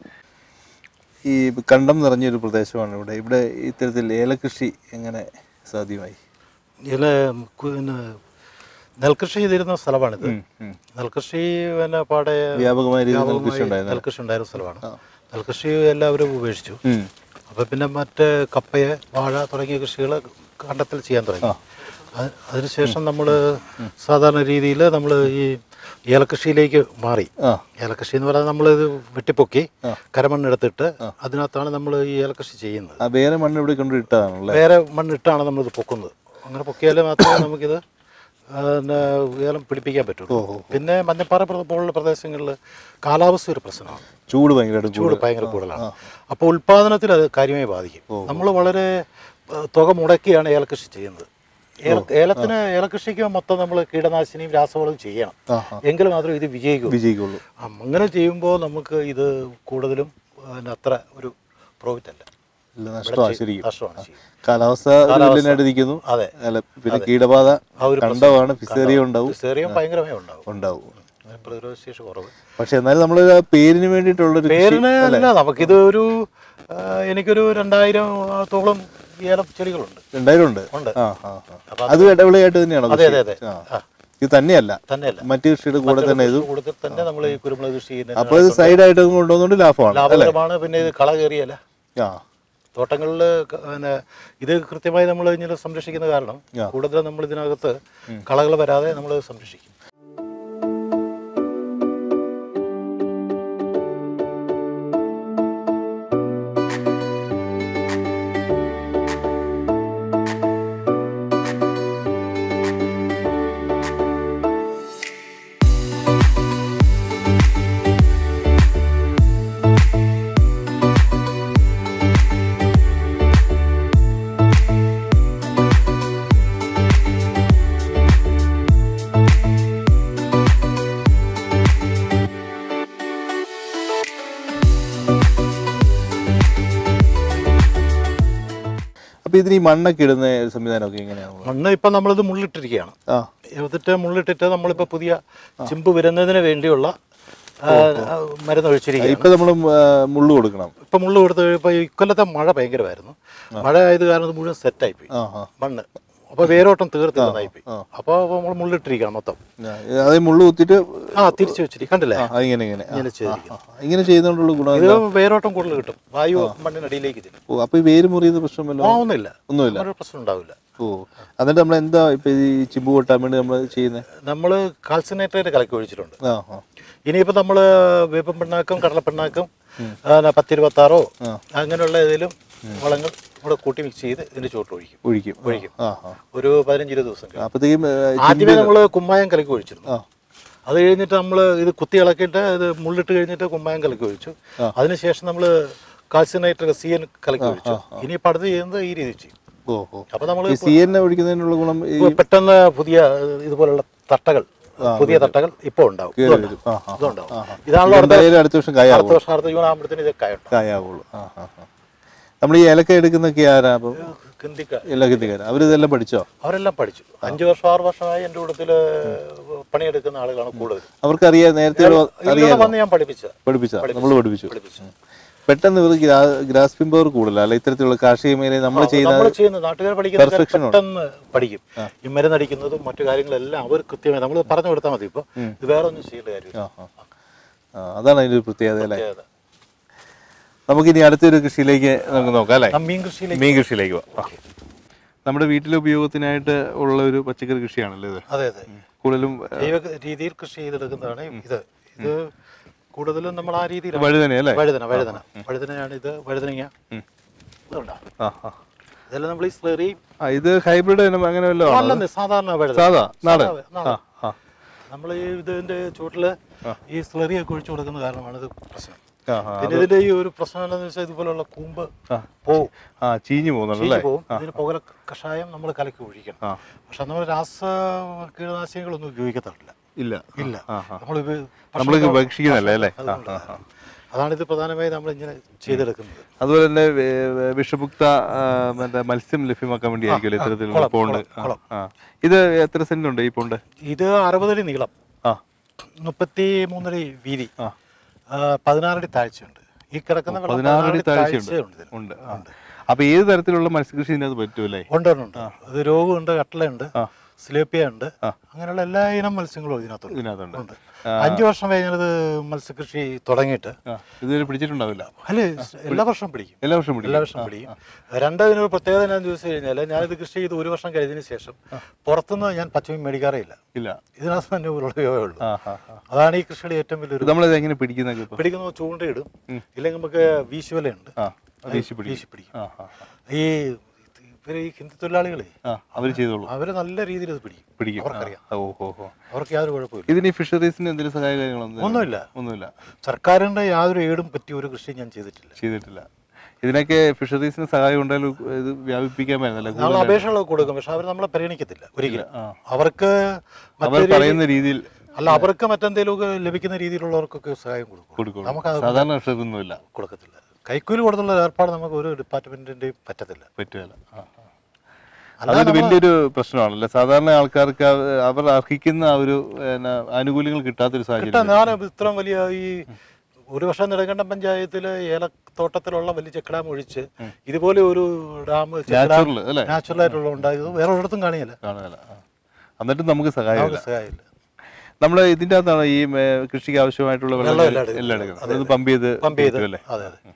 ഈ കണ്ടം നിറഞ്ഞൊരു പ്രദേശമാണ് ഇവിടെ ഇവിടെ ഇത്തരത്തിൽ ഏലകൃഷി എങ്ങനെ സാധ്യമായി ഇതിൽ പിന്നെ നെൽകൃഷി ചെയ്തിരുന്ന സ്ഥലമാണിത് ഉം, ഉം. നെൽകൃഷി പിന്നെ പാടെ വ്യാപകമായ രീതിയിൽ നെൽകൃഷി വ്യാപകമായി ഉണ്ടായിരുന്നു നെൽകൃഷി ഉണ്ടായിരുന്ന സ്ഥലമാണ് നെൽകൃഷി എല്ലാവരും ഉപേക്ഷിച്ചു ഉം. അപ്പോൾ പിന്നെ മറ്റ് കപ്പയെ വാഴ തുടങ്ങിയ കൃഷികൾ കണ്ടത്തിൽ ചെയ്യാൻ തുടങ്ങി അത് അതിനുശേഷം നമ്മൾ സാധാരണ രീതിയിൽ നമ്മൾ ഈ ഏലകൃഷിയിലേക്ക് മാറി ആ ഏലകൃഷി എന്ന് പറഞ്ഞാൽ നമ്മൾ ഇത് വെട്ടിപ്പൊക്കി കരമണ്ണെടുത്തിട്ട് അതിനകത്താണ് നമ്മൾ ഈ ഏലകൃഷി ചെയ്യുന്നത് ആ വേറെ മണ്ണ് ഇവിടെ കൊണ്ട് ഇട്ടതാണല്ലേ വേറെ മണ്ണിട്ടാണ് നമ്മളിത് പൊക്കുന്നത് അങ്ങനെ പൊക്കിയാൽ മാത്രമേ നമുക്കിത് ആ, പിന്നെ ഏലം പിടിപ്പിക്കാൻ പറ്റുള്ളൂ പിന്നെ മഞ്ഞപ്പാറ പ്ര- പോലുള്ള പ്രദേശങ്ങളിൽ കാലാവസ്ഥ ഒരു പ്രശ്നമാണ് ചൂട് ഭയങ്കരമായിട്ട് ചൂട് കൂടും ഭയങ്കര കൂടുതലാണ് അപ്പോൾ ഉൽപ്പാദനത്തിൽ അത് കാര്യമായി ബാധിക്കും നമ്മൾ വളരെ ആ, തുക മുടക്കിയാണ് ഏലകൃഷി ചെയ്യുന്നത് ഏല ഏലത്തിന് ഏലകൃഷിക്ക് മൊത്തം നമ്മൾ കീടനാശിനിയും രാസവളവും ചെയ്യണം ആ ആ എങ്കിൽ മാത്രമേ ഇത് വിജയിക്കൂ വിജയിക്കുള്ളൂ അങ്ങനെ ചെയ്യുമ്പോൾ നമുക്ക് ഇത് കൂടുതലും പിന്നെ അത്ര ഒരു പ്രോഫിറ്റ് അല്ല ഇല്ല നഷ്ടമാണ് ശരിക്കും നഷ്ടമാണ് ചെയ്യുന്നത് കാലാവസ്ഥ ഒരു വില്ലനായിട്ട് നിൽക്കുന്നു അതെ അല്ല പിന്നെ കീടബാധ ആ ഒരു കണ്ടമാണ് ഫിസേറിയ ഉണ്ടാവും സെറിയം ഭയങ്കരമായി ഉണ്ടാവും ഉണ്ടാവും അതിന് പ്രതിരോധശേഷി കുറവ് പക്ഷെ എന്നാലും നമ്മൾ പേരിന് വേണ്ടിയിട്ടുള്ളൊരു കൃഷി പേരിന് അല്ല നമുക്കിത് ഒരു ആ, എനിക്കൊരു രണ്ടായിരത്തോളം ഏലം ചെടികളുണ്ട് രണ്ടായിരം ഉണ്ട് ഉണ്ട്. ആ ആ ആ. അത് ഇടവിളയായിട്ട് തന്നെയാണോ അതെ കൃഷി? അതെ അതെ ആ. ആ, ഇത് തന്നെയല്ല തന്നെയല്ല മറ്റു കൃഷിയുടെ കൂടെ തന്നെ ഇത് കൂടുതൽ തന്നെ നമ്മൾ ഈ കുരുമുളക് കൃഷി ചെയ്യുന്നത് അപ്പൊ ഇത് സൈഡായിട്ട് കൊണ്ടുവന്നുകൊണ്ട് ലാഭമാണ് ലാഭകരമാണ് പിന്നെ ഇത് കള കയറിയല്ല ആ തോട്ടങ്ങളിൽ പിന്നെ ഇത് കൃത്യമായി നമ്മൾ ഇങ്ങനെ സംരക്ഷിക്കുന്ന കാരണം ആ. കൂടുതൽ നമ്മൾ ഇതിനകത്ത് കളകൾ വരാതെ നമ്മൾ സംരക്ഷിക്കും അപ്പൊ ഇതിന് ഈ മണ്ണൊക്കെ ഇടുന്ന സംവിധാനമൊക്കെ എങ്ങനെയാണ് മണ്ണ് ഇപ്പം നമ്മളിത് മുള്ളിട്ടിരിക്കുകയാണ് ആ എടുത്തിട്ട് മുള്ളിട്ടിട്ട് നമ്മളിപ്പോൾ പുതിയ ചിമ്പ് വരുന്നതിന് വേണ്ടിയുള്ള ആ, ആ, മരുന്ന് ഒഴിച്ചിരിക്കുകയാണ് ഇപ്പൊ നമ്മൾ മുള്ളു കൊടുക്കണം ഇപ്പം മുള്ള് കൊടുത്ത് ഇപ്പോൾ ഇക്കൊല്ലത്തെ മഴ ഭയങ്കരമായിരുന്നു മഴ ആയത് കാരണം ഇത് മുഴുവൻ സെറ്റായിപ്പോയി ആ ആ മണ്ണ് അപ്പോൾ വേരോട്ടം തീർത്തില്ലെന്നായിപ്പോയി അപ്പോൾ നമ്മൾ മുള്ളിട്ടിരിക്കണം മൊത്തം ആ, അത് മുള്ളു കുത്തിയിട്ട് ആ തിരിച്ചു വെച്ചിരിക്കും കണ്ടില്ലേ ആ ഇങ്ങനെ ഇങ്ങനെ ആ, ഇങ്ങനെ ആ, ചെയ്തിരിക്കും ആ. ഇങ്ങനെ ചെയ്യുന്നതുകൊണ്ടുള്ള ഗുണം ഇത് എന്താ? വേരോട്ടം കൂടുതൽ കിട്ടും വായു മണ്ണിനടിയിലേക്ക് ഇതിന് ഓ അപ്പൊ ഈ വേര് മുറിയുന്ന പ്രശ്നമല്ലോ ആ ഒന്നുമില്ല ഒന്നുമില്ല ഒരു പ്രശ്നം ഉണ്ടാവില്ല ഓ എന്നിട്ട് നമ്മൾ എന്താ ഇപ്പൊ ഈ ചിമ്പ് കൊട്ടാൻ വേണ്ടി നമ്മൾ ചെയ്യുന്നത് നമ്മൾ കാൽസിനേറ്റഡ് കലക്കി ഒഴിച്ചിട്ടുണ്ട് ആ ആ ഇനിയിപ്പോൾ നമ്മൾ വേപ്പൻ പിണ്ണാക്കും കടലപ്പിണ്ണാക്കും ആ, പത്തിരുപത്താറോ ആ. അങ്ങനെയുള്ള ഏതെങ്കിലും വളങ്ങൾ കൂടെ കൂട്ടി മിക്സ് ചെയ്ത് ഇതിന്റെ ചോട്ട് ഒഴിക്കും ഒഴിക്കും ഒഴിക്കും. ആ ആ ഒരു പതിനഞ്ച് ഇരുപത് ദിവസം കഴിയും അപ്പത്തേക്കും ഏ, ആദ്യമേ നമ്മൾ കുമ്മായം കലക്കി ഒഴിച്ചിരുന്നു ആ അത് കഴിഞ്ഞിട്ട് നമ്മൾ ഇത് കുത്തി ഇളക്കിയിട്ട് ഇത് മുള്ളിട്ട് കഴിഞ്ഞിട്ട് കുമ്മായം കലക്കി ഒഴിച്ചു അതിനുശേഷം നമ്മൾ കാൽസിനേറ്റഡ് സി എൻ കലക്കി ഒഴിച്ചു ഇനിയിപ്പോൾ അടുത്ത് ചെയ്യുന്നത് ഈ രീതി ചെയ്യും ഓ ഓ അപ്പോൾ നമ്മൾ ഈ സി എൻ ഒഴിക്കുന്നതിനുള്ള ഗുണം ഈ പെട്ടെന്ന് പുതിയ ഇതുപോലുള്ള തട്ടകൾ പുതിയ തട്ടകൾ ഇപ്പോൾ ഉണ്ടാവും കേറി ഇതുണ്ടാവും. വരും ആ ആ ഇതുണ്ടാവും ഇതാണല്ലോ അടുത്ത എന്തായാലും അടുത്ത വർഷം കായാവും അടുത്ത വർഷം അടുത്ത ജൂൺ ആകുമ്പോഴത്തേന് ഇത് കായുണ്ടാവും കായാവുള്ളൂ ആ ആ ആ നമ്മൾ ഈ ഏലക്ക എടുക്കുന്നൊക്കെ ആരാ അപ്പം ഹിന്ദിക്കാർ ഏലക്കത്തിക്കാരാ അവരിതെല്ലാം പഠിച്ചോ അവരെല്ലാം പഠിച്ചു അഞ്ചു വർഷം ആറ് വർഷമായി എൻ്റെ കൂട്ടത്തിൽ പണിയെടുക്കുന്ന ആളുകളാണ് കൂടുതൽ അവർക്കറിയാം നേരത്തെ ഉള്ള- ഇല്ലാതെ വന്ന് ഞാൻ പഠിപ്പിച്ച പഠിപ്പിച്ച നമ്മൾ പഠിപ്പിച്ചു പഠിപ്പിച്ചു പെട്ടെന്ന് ഇവർ ഗ്രാസ്പിംഗ് പവർ കൂടുതല അല്ല ഇത്തരത്തിലുള്ള കാർഷിക മേഖലയിൽ നമ്മൾ ചെയ്യുന്ന നമ്മൾ ചെയ്യുന്ന നാട്ടുകാർ പഠിക്കുന്ന Perfection ആണ്. പെട്ടെന്ന് പഠിക്കും ഈ മരുന്നടിക്കുന്നതും മറ്റു കാര്യങ്ങളെല്ലാം അവർ കൃത്യമായി നമ്മൾ പറഞ്ഞു കൊടുത്താൽ മതി ഇപ്പൊ ഇത് വേറെ ഒന്നും ചെയ്യേണ്ട കാര്യമില്ല ആ, ആ. ആ, അതാണ് അതിന്റെ ഒരു പ്രത്യേകത അല്ലേ പ്രത്യേകത. നമുക്കിനി അടുത്തൊരു കൃഷിയിലേക്ക് നമുക്ക് നോക്കാം അല്ലേ ആ മീൻ കൃഷിയിലേക്ക് മീൻ കൃഷിയിലേക്ക് പോവാം നമ്മുടെ വീട്ടിലെ ഉപയോഗത്തിനായിട്ട് ഉള്ള ഒരു പച്ചക്കറി കൃഷിയാണല്ലോ ഇത് അതെ അതെ കൂടുതലും ഏ, ജൈവ രീതിയിൽ കൃഷി ചെയ്തെടുക്കുന്നതാണ് ഇത് ഇത് കൂടുതലും നമ്മൾ ആ രീതിയിൽ വഴുതന അല്ലേ വഴുതന വഴുതന വഴുതനയാണ് ഇത് വഴുതനങ്ങ ഉം. ഇതുണ്ടോ ആ ആ ഇതെല്ലാം നമ്മൾ ഈ സ്ലെറി ആ ഇത് ഹൈബ്രിഡ് ഇനം അങ്ങനെ വല്ലതും ആണോ അല്ലെന്ന് സാധാരണ വഴുതന സാധാ നാടൻ നാടൻ. ആ ആ നമ്മൾ ഈ ഇതിന്റെ ചുവട്ടില് ഈ സ്ലറിയൊക്കെ ഒഴിച്ചു കൊടുക്കുന്ന കാരണമാണ് ഇത് പ്രശ്നം ആ ആ പിന്നെ ഇതിന്റെ ഈ ഒരു പ്രശ്നം എന്താണെന്ന് വെച്ചാൽ ഇതുപോലുള്ള കൂമ്പ് ആ. പോവും ആ ചീഞ്ഞു പോകുന്നുണ്ടല്ലേ ചീഞ്ഞ് പോവും ഇതിന് പുകല കഷായം നമ്മൾ കലക്കി ഒഴിക്കണം ആ പക്ഷെ നമ്മൾ രാസ കീടനാശിനികളൊന്നും ഉപയോഗിക്കത്തില്ല ഇല്ല ഇല്ല ആ ആ നമ്മൾ നമ്മൾ ഭക്ഷിക്കുന്നല്ലേ അല്ലേ ആ അതുകൊണ്ട് ആ ആ അതാണിത് പ്രധാനമായി നമ്മൾ ഇങ്ങനെ ചെയ്തെടുക്കുന്നത് അതുപോലെ തന്നെ വേ- വേ- വിഷമുക്ത ആ, മറ്റേ മത്സ്യം ലഭ്യമാക്കാൻ വേണ്ടിയായിരിക്കുമല്ലോ ഇത്തരത്തിലുള്ള കുളം, പോണ്ട് കുളം, ആ, ആ. ഇത് എത്ര സെന്റ് ഉണ്ട് ഈ പോണ്ട് ഇത് അറുപതടി നീളം ആ മുപ്പത്തി മൂന്നടി വീതി ആ ആ, പതിനാറടി താഴ്ചയുണ്ട് ഈ കിടക്കുന്ന വെള്ളം പതിനാറടി താഴ്ചയുണ്ട് താഴ്ചയുണ്ട് ഇതിന്. ഉണ്ട് ആ. അപ്പൊ ഏത് തരത്തിലുള്ള മത്സ്യകൃഷി ഇതിനകത്ത് പറ്റൂലേ ഉണ്ട് ഉണ്ട് ഉണ്ട് ഇത് രോഗമുണ്ട് കട്ടലുണ്ട് ആ. സ്ലേപ്പിയ ഉണ്ട് ആ. അങ്ങനെയുള്ള എല്ലാ ഇനം മത്സ്യങ്ങളും ഇതിനകത്തുണ്ട് ഇതിനകത്തുണ്ട് ഉണ്ട് അഞ്ചു വർഷം കഴിഞ്ഞത് മത്സ്യകൃഷി തുടങ്ങിയിട്ട് ആ ഇതുവരെ പിടിച്ചിട്ടുണ്ടാവില്ല അല്ലേ എല്ലാ വർഷവും പിടിക്കും എല്ലാ വർഷവും പിടിക്കും എല്ലാ വർഷവും പിടിക്കും രണ്ടതിനൊരു പ്രത്യേകത എന്താണെന്ന് ചോദിച്ചു കഴിഞ്ഞാൽ ഞാനിത് കൃഷി ചെയ്ത് ഒരു വർഷം കഴിഞ്ഞതിന് ശേഷം പുറത്തുനിന്ന് ഞാൻ പച്ചമീൻ മേടിക്കാറേ ഇല്ല ഇല്ല ഇതിനകത്ത് തന്നെ ഉപയോഗമേ ഉള്ളൂ ആ ആ ആ അതാണ് ഈ കൃഷിയുടെ ഏറ്റവും വലിയൊരു നമ്മളിത് എങ്ങനെ പിടിക്കുന്നൊക്കെ ഇപ്പൊ പിടിക്കുന്ന ചൂണ്ടയിടും ഇല്ലെങ്കിൽ നമുക്ക് വീശുവലയുണ്ട് ആ വീശി പിടിക്കും വീശി പിടിക്കും ആ ആ ഈ ഇവര് ഈ ഹിന്ദി തൊഴിലാളികളെ ആ അവർ ചെയ്തോളൂ അവര് നല്ല രീതിയിൽ ഇത് പിടിക്കും പിടിക്കും ആ. അവർക്കറിയാം. ഓ ഹോ ഹോ അവർക്ക് യാതൊരു കുഴപ്പമില്ല ഇതിന് ഈ ഫിഷറീസിന് എന്തെങ്കിലും സഹായ കാര്യങ്ങളൊന്നും ഒന്നുമില്ല ഒന്നുമില്ല സർക്കാരിന്റെ യാതൊരു ഏടും പറ്റിയ ഒരു കൃഷി ഞാൻ ചെയ്തിട്ടില്ല ചെയ്തിട്ടില്ല ഇതിനൊക്കെ ഫിഷറീസിന് സഹായം ഉണ്ടായാലും ഇത് വ്യാപിപ്പിക്കാൻ പറ്റുന്നല്ലേ നമ്മൾ അപേക്ഷകളൊക്കെ കൊടുക്കും പക്ഷെ അവർ നമ്മളെ പരിഗണിക്കത്തില്ല ഒരിക്കലും ആ. അവർക്ക് അവർ മറ്റൊരു പറയുന്ന രീതിയിൽ അല്ല അവർക്ക് മറ്റെന്തെങ്കിലുമൊക്കെ ലഭിക്കുന്ന രീതിയിലുള്ളവർക്കൊക്കെ സഹായം കൊടുക്കും കൊടുക്കും നമുക്ക് അത് സാധാരണ കർഷകർക്കൊന്നുമില്ല കൊടുക്കത്തില്ല കൈക്കൂലി കൊടുത്തുള്ള ഏർപ്പാട് നമുക്ക് ഒരു ഡിപ്പാർട്ട്മെന്റിന്റെയും പറ്റത്തില്ല പറ്റുകയില്ല ആ, ആ. അതൊരു വലിയൊരു പ്രശ്നമാണല്ലേ സാധാരണ ആൾക്കാർക്ക് അവ- അവർ അർഹിക്കുന്ന ആ ഒരു പിന്നെ, ആനുകൂല്യങ്ങൾ കിട്ടാത്തൊരു കിട്ടാൻ സാഹചര്യം ഞാൻ ഇത്രയും വലിയ ഈ ഒരു വർഷം നെടുങ്കണ്ടം പഞ്ചായത്തില് ഏലത്തോട്ടത്തിലുള്ള വലിയ ചെക്ക് ഡാം ഒഴിച്ച് ഇതുപോലെ ഒരു ഡാം നാച്ചുറൽ അല്ലേ നാച്ചുറൽ ആയിട്ടുള്ള ഉണ്ടായത് വേറെ ഒരിടത്തും കാണിയല്ല കാണുകയില്ല ആ. എന്നിട്ടും നമുക്ക് സഹായമില്ല നമുക്ക് സഹായമില്ല നമ്മൾ ഇതിന്റെ അകത്താണ് ഈ ഏ, കൃഷിക്ക് ആവശ്യമായിട്ടുള്ള വെള്ളം വെള്ളം എല്ലാം എല്ലാം എടുക്കുന്നത് അതായത് പമ്പ് ചെയ്ത് പമ്പ് ചെയ്ത് കിട്ടും അല്ലേ അതെ അതെ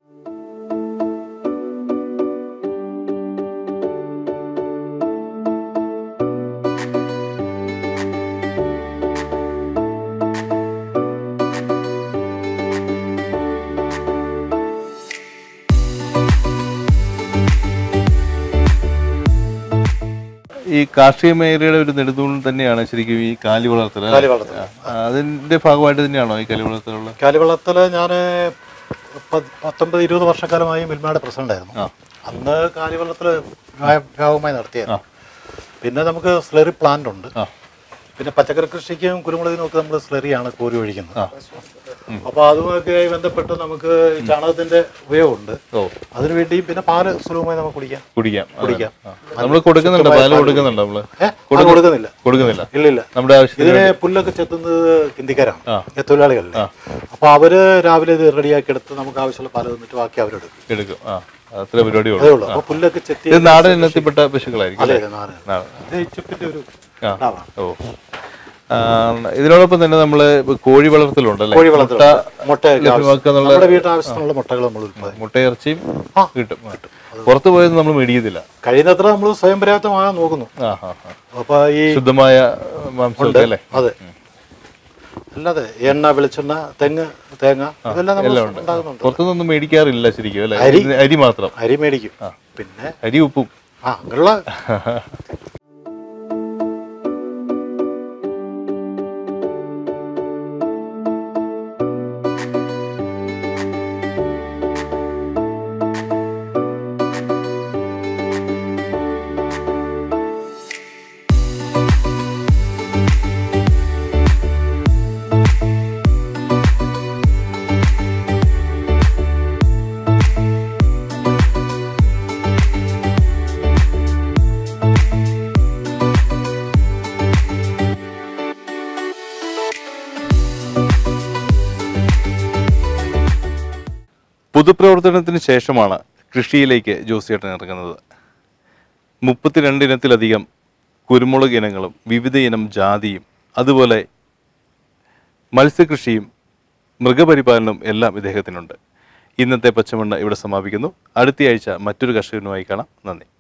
ഈ കാർഷിക മേഖലയുടെ ഒരു നെടുതൂൺ തന്നെയാണ് ശരിക്കും ഈ കാലി വളർത്തൽ അല്ലേ? കാലി വളർത്തൽ ആ, അതിന്റെ ഭാഗമായിട്ട് തന്നെയാണോ ഈ കാലി വളർത്തലുള്ള കാലിവള്ളത്തില് ഞാൻ പത്തൊമ്പത് ഇരുപത് വർഷക്കാലമായി മിൽമയുടെ പ്രസിഡന്റ് ആയിരുന്നു ആ. അന്ന് കാലിവള്ളത്തിൽ വ്യാപകമായി നടത്തിയായിരുന്നു പിന്നെ നമുക്ക് സ്ലറി പ്ലാന്റ് ഉണ്ട് ആ പിന്നെ പച്ചക്കറി കൃഷിക്കും കുരുമുളകിനും ഒക്കെ നമ്മൾ സ്ലറിയാണ് കോരി ഒഴിക്കുന്നത് ആ അപ്പൊ അതുമൊക്കെ ബന്ധപ്പെട്ട് നമുക്ക് ഈ ചാണകത്തിന്റെ ഉപയോഗമുണ്ട് ഓ അതിനുവേണ്ടി പിന്നെ പാല് സുലഭമായി നമുക്ക് കുടിക്കാം കുടിക്കാം കുടിക്കാം. നമ്മൾ കൊടുക്കുന്നുണ്ട് പാല് കൊടുക്കുന്നുണ്ട് നമ്മള് ഏഹ് അത് കൊടുക്കുന്നില്ല കൊടുക്കുന്നില്ല ഇല്ല ഇല്ല നമ്മുടെ ആവശ്യത്തിന് ഇതിനെ പുല്ലൊക്കെ ചെത്തുന്നത് ഹിന്ദിക്കാരാണ് ആ. ഈ തൊഴിലാളികളല്ലേ അപ്പൊ അവര് രാവിലെ ഇത് റെഡിയാക്കി എടുത്ത് നമുക്ക് ആവശ്യമുള്ള പാല് തന്നിട്ട് ബാക്കി അവരെടുക്കും എടുക്കും ആ അത്ര പരിപാടിയുള്ളൂ അതേ ഉള്ളൂ അപ്പൊ പുല്ലൊക്കെ ചെത്തി ഇത് നാടൻ ഇനത്തിൽപ്പെട്ട പശുക്കളായിരിക്കും അതെ അല്ലേ? അതെ നാടൻ നാടൻ. ഇത് ഇച്ചിപ്പിന്റെ ഒരു ആ ഇടാവാണ്. ഓ ആ, ഇതിനോടൊപ്പം തന്നെ നമ്മള് ഇപ്പൊ കോഴി വളർത്തലുണ്ടല്ലേ കോഴി വളർത്തൽ മുട്ട മുട്ടയൊക്കെ ആവശ്യം- ലഭ്യമാക്കാന്നുള്ള നമ്മുടെ വീട്ടാവശ്യത്തിനുള്ള മുട്ടകൾ നമ്മൾ ഉൽപ്പാദിക്കും മുട്ടയിറച്ചിയും ആ. കിട്ടും പുറത്തു പോയത് നമ്മൾ മേടിക്കത്തില്ല കഴിയുന്നത്ര നമ്മൾ സ്വയം പര്യാപ്തമാകാൻ നോക്കുന്നു ആ ആ ആ. അപ്പൊ ഈ ശുദ്ധമായ മാംസമൊക്കെ അല്ലേ അതെ അല്ലാതെ എണ്ണ വെളിച്ചെണ്ണ തെങ്ങ് തേങ്ങ ഇതെല്ലാം നമ്മൾ എല്ലാം ഉണ്ട് ഉണ്ടാകുന്നുണ്ട് പുറത്തുനിന്നൊന്നും മേടിക്കാറില്ല ശരിക്കും അല്ലേ അരി. ഇത് അരി മാത്രം അരി മേടിക്കും പിന്നെ അരി ഉപ്പും ആ അങ്ങനെയുള്ള പൊതുപ്രവർത്തനത്തിന് ശേഷമാണ് കൃഷിയിലേക്ക് ജോസിയേട്ടൻ ഇറങ്ങുന്നത് മുപ്പത്തിരണ്ട് ഇനത്തിലധികം കുരുമുളക് ഇനങ്ങളും വിവിധ ഇനം ജാതിയും അതുപോലെ മത്സ്യകൃഷിയും മൃഗപരിപാലനവും എല്ലാം ഇദ്ദേഹത്തിനുണ്ട് ഇന്നത്തെ പച്ചമണ്ണ് ഇവിടെ സമാപിക്കുന്നു അടുത്തയാഴ്ച മറ്റൊരു കർഷകനുമായി കാണാം നന്ദി